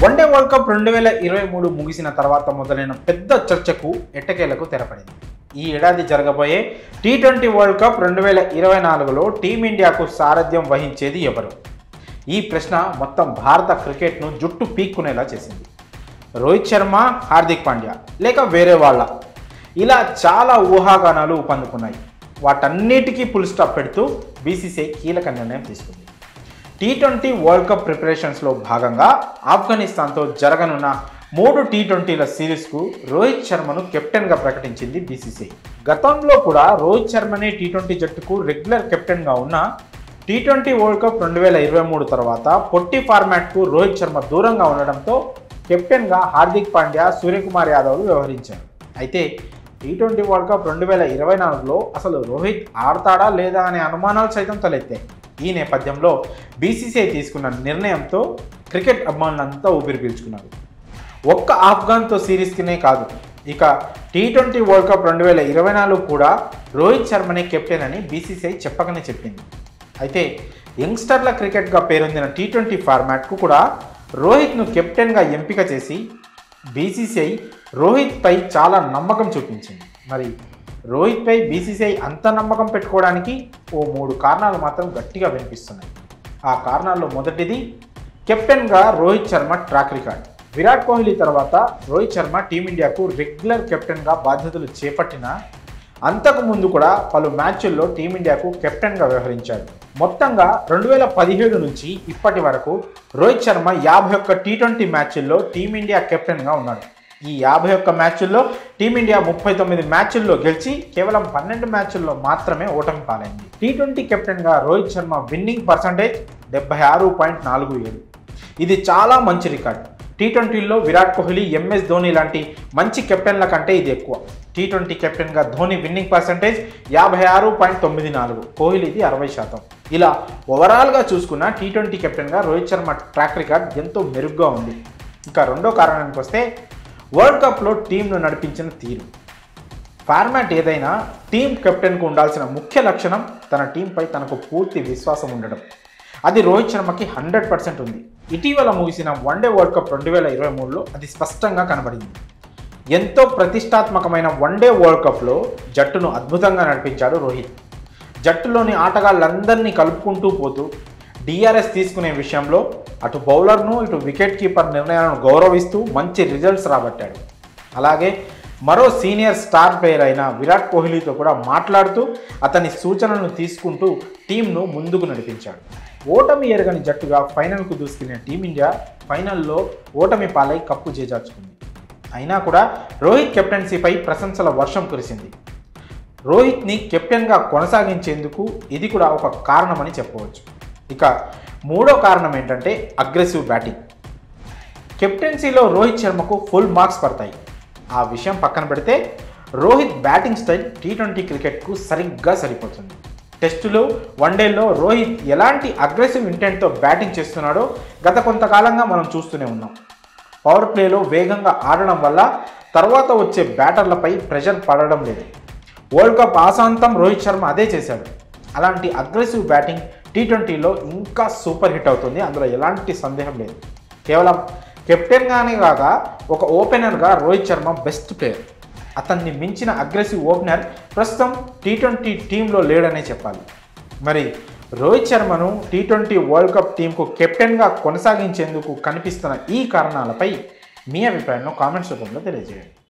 one day world cup రెండు వేల ఇరవై మూడు ముగిసిన తర్వాత మొదలైన పెద్ద చర్చకు ఎట్టకేలకు తెరపడింది ఈ ఏడాది జరగబోయే టీ ట్వంటీ వరల్డ్ కప్ రెండు వేల ఇరవై నాలుగులో టీమిండియాకు సారథ్యం వహించేది ఎవరు ఈ ప్రశ్న మొత్తం భారత క్రికెట్ను జుట్టు పీక్కునేలా చేసింది రోహిత్ శర్మ హార్దిక్ పాండ్యా లేక వేరే వాళ్ళ ఇలా చాలా ఊహాగానాలు ఊపందుకున్నాయి వాటన్నిటికీ ఫుల్ స్టాప్ పెడుతూ బీసీసీఐ కీలక నిర్ణయం తీసుకుంది టీ ట్వంటీ వరల్డ్ కప్ ప్రిపరేషన్స్లో భాగంగా ఆఫ్ఘనిస్తాన్తో జరగనున్న మూడు టీ ట్వంటీల సిరీస్కు రోహిత్ శర్మను కెప్టెన్గా ప్రకటించింది బీసీసీఐ గతంలో కూడా రోహిత్ శర్మనే టీ ట్వంటీ జట్టుకు రెగ్యులర్ కెప్టెన్గా ఉన్న టీ ట్వంటీ వరల్డ్ కప్ రెండు వేల ఇరవై మూడు తర్వాత పొట్టి ఫార్మాట్కు రోహిత్ శర్మ దూరంగా ఉండడంతో కెప్టెన్గా హార్దిక్ పాండ్యా సూర్యకుమార్ యాదవ్లు వ్యవహరించారు అయితే టీ ట్వంటీ వరల్డ్ కప్ రెండు వేల ఇరవై నాలుగులో అసలు రోహిత్ ఆడతాడా లేదా అనే అనుమానాలు సైతం తలెత్తాయి ఈ నేపథ్యంలో బీసీసీఐ తీసుకున్న నిర్ణయంతో క్రికెట్ అభిమానులంతా ఊపిరి పీల్చుకున్నారు ఒక్క ఆఫ్ఘన్తో సిరీస్కినే కాదు ఇక టీ ట్వంటీ వరల్డ్ కప్ రెండు వేల ఇరవై నాలుగు కూడా రోహిత్ శర్మనే కెప్టెన్ అని బీసీసీఐ చెప్పకనే చెప్పింది అయితే యంగ్స్టర్ల క్రికెట్గా పేరొందిన టీ ట్వంటీ ఫార్మాట్కు కూడా రోహిత్ను కెప్టెన్గా ఎంపిక చేసి బీసీసీఐ రోహిత్పై చాలా నమ్మకం చూపించింది మరి రోహిత్పై బీసీసీఐ అంత నమ్మకం పెట్టుకోవడానికి ఓ మూడు కారణాలు మాత్రం గట్టిగా వినిపిస్తున్నాయి ఆ కారణాల్లో మొదటిది కెప్టెన్గా రోహిత్ శర్మ ట్రాక్ రికార్డ్ విరాట్ కోహ్లీ తర్వాత రోహిత్ శర్మ టీమిండియాకు రెగ్యులర్ కెప్టెన్గా బాధ్యతలు చేపట్టిన అంతకు ముందు కూడా పలు మ్యాచ్ల్లో టీమిండియాకు కెప్టెన్గా వ్యవహరించాడు మొత్తంగా రెండు వేల పదిహేడు నుంచి ఇప్పటి వరకు రోహిత్ శర్మ యాభై ఒక్క టీ ట్వంటీ మ్యాచ్ల్లో టీమిండియా కెప్టెన్గా ఉన్నాడు ఈ యాభై ఒక్క మ్యాచ్ల్లో టీమిండియా ముప్పై తొమ్మిది మ్యాచ్ల్లో గెలిచి కేవలం పన్నెండు మ్యాచ్ల్లో మాత్రమే ఓటమి పాలైంది టీ ట్వంటీ కెప్టెన్గా రోహిత్ శర్మ విన్నింగ్ పర్సంటేజ్ డెబ్బై ఆరు పాయింట్ నాలుగు ఏడు ఇది చాలా మంచి రికార్డ్ టీ ట్వంటీలో విరాట్ కోహ్లీ ఎంఎస్ ధోని లాంటి మంచి కెప్టెన్ల కంటే ఇది ఎక్కువ టీ ట్వంటీ కెప్టెన్గా ధోని విన్నింగ్ పర్సంటేజ్ యాభై ఆరు పాయింట్ తొమ్మిది నాలుగు కోహ్లీది అరవై శాతం ఇలా ఓవరాల్గా చూసుకున్న టీ ట్వంటీ కెప్టెన్గా రోహిత్ శర్మ ట్రాక్ రికార్డ్ ఎంతో మెరుగ్గా ఉంది ఇంకా రెండో కారణానికి వస్తే వరల్డ్ కప్లో టీంను నడిపించిన తీరు ఫార్మాట్ ఏదైనా టీం కెప్టెన్కు ఉండాల్సిన ముఖ్య లక్షణం తన టీంపై తనకు పూర్తి విశ్వాసం ఉండడం అది రోహిత్ శర్మకి హండ్రెడ్ పర్సెంట్ ఉంది ఇటీవల ముగిసిన వన్డే వరల్డ్ కప్ రెండు వేల ఇరవై మూడులో అది స్పష్టంగా కనబడింది ఎంతో ప్రతిష్టాత్మకమైన వన్డే వరల్డ్ కప్లో జట్టును అద్భుతంగా నడిపించాడు రోహిత్ జట్టులోని ఆటగాళ్ళందరినీ కలుపుకుంటూ పోతూ డిఆర్ఎస్ తీసుకునే విషయంలో అటు బౌలర్ను ఇటు వికెట్ కీపర్ నిర్ణయాలను గౌరవిస్తూ మంచి రిజల్ట్స్ రాబట్టాడు అలాగే మరో సీనియర్ స్టార్ ప్లేయర్ అయిన విరాట్ కోహ్లీతో కూడా మాట్లాడుతూ అతని సూచనలను తీసుకుంటూ టీంను ముందుకు నడిపించాడు ఓటమి ఎరగని జట్టుగా ఫైనల్కు దూసుకునే టీమిండియా ఫైనల్లో ఓటమి పాలై కప్పు చేజార్చుకుంది అయినా కూడా రోహిత్ కెప్టెన్సీపై ప్రశంసల వర్షం కురిసింది రోహిత్ని కెప్టెన్గా కొనసాగించేందుకు ఇది కూడా ఒక కారణమని చెప్పవచ్చు ఇక మూడో కారణం ఏంటంటే అగ్రెసివ్ బ్యాటింగ్ కెప్టెన్సీలో రోహిత్ శర్మకు ఫుల్ మార్క్స్ పడతాయి ఆ విషయం పక్కన పెడితే Rohit batting style T twenty క్రికెట్కు సరిగ్గా సరిపోతుంది టెస్టులు వన్డేల్లో రోహిత్ ఎలాంటి అగ్రెసివ్ ఇంటెంట్తో బ్యాటింగ్ చేస్తున్నాడో గత కొంతకాలంగా మనం చూస్తూనే ఉన్నాం పవర్ ప్లేలో వేగంగా ఆడడం వల్ల తర్వాత వచ్చే బ్యాటర్లపై ప్రెషర్ పడడం లేదు వరల్డ్ కప్ ఆశాంతం రోహిత్ శర్మ అదే చేశాడు అలాంటి అగ్రెసివ్ బ్యాటింగ్ టీ ట్వంటీలో ఇంకా సూపర్ హిట్ అవుతుంది అందులో ఎలాంటి సందేహం లేదు కేవలం కెప్టెన్గానే కాక ఒక ఓపెనర్గా రోహిత్ శర్మ బెస్ట్ ప్లేయర్ అతన్ని మించిన అగ్రెసివ్ ఓపెనర్ ప్రస్తుతం టీ ట్వంటీ టీంలో లేడనే చెప్పాలి మరి రోహిత్ శర్మను టీ ట్వంటీ వరల్డ్ కప్ టీంకు కెప్టెన్గా కొనసాగించేందుకు కనిపిస్తున్న ఈ కారణాలపై మీ అభిప్రాయాన్ని కామెంట్స్ రూపంలో తెలియజేయండి